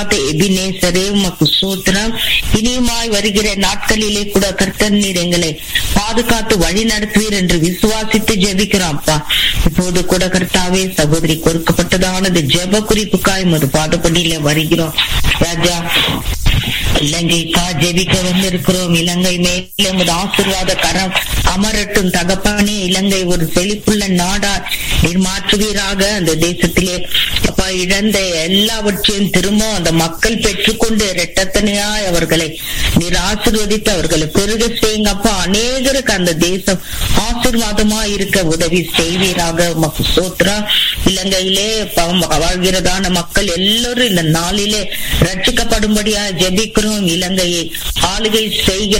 காத்த எபினேசரே உமக்கு சூத்திரம் இனியுமாய் வருகிற நாட்களிலே கூட கர்த்தர் நீர் எங்களை பாதுகாத்து வழி நடத்துவீர் என்று விசுவாசித்து ஜெபிக்கிறோம் அப்பா இப்போது கூட கர்த்தாவே சகோதரி கொடுக்கப்பட்டதானது ஜெப குறிப்புக்காய் மது பாதப்படியில வருகிறோம் ராஜா இலங்கைக்கா ஜெபிக்க வந்திருக்கிறோம் இலங்கை மேலே உமது ஆசீர்வாத கரம் அமரட்டும் தகப்பானே இலங்கை ஒரு செழிப்புள்ள நாடா நீர் மாற்றுவீராக அந்த தேசத்திலே அப்பா இழந்த எல்லாவற்றையும் திரும்ப அந்த மக்கள் பெற்றுக்கொண்டு இரட்டத்தனையாய் அவர்களை நீர் ஆசீர்வதித்து அவர்களை பெருக செய்யுங்க அப்பா அநேகருக்கு அந்த தேசம் ஆசீர்வாதமா இருக்க உதவி செய்வீராக உமக்கு சோத்ரா இலங்கையிலே பாவம் வாழ்கிறதான மக்கள் எல்லோரும் இந்த நாளிலே ரட்சிக்கப்படும்படியா ஜெபிக்கிறோம் இலங்கையை ஆளுகை செய்கிற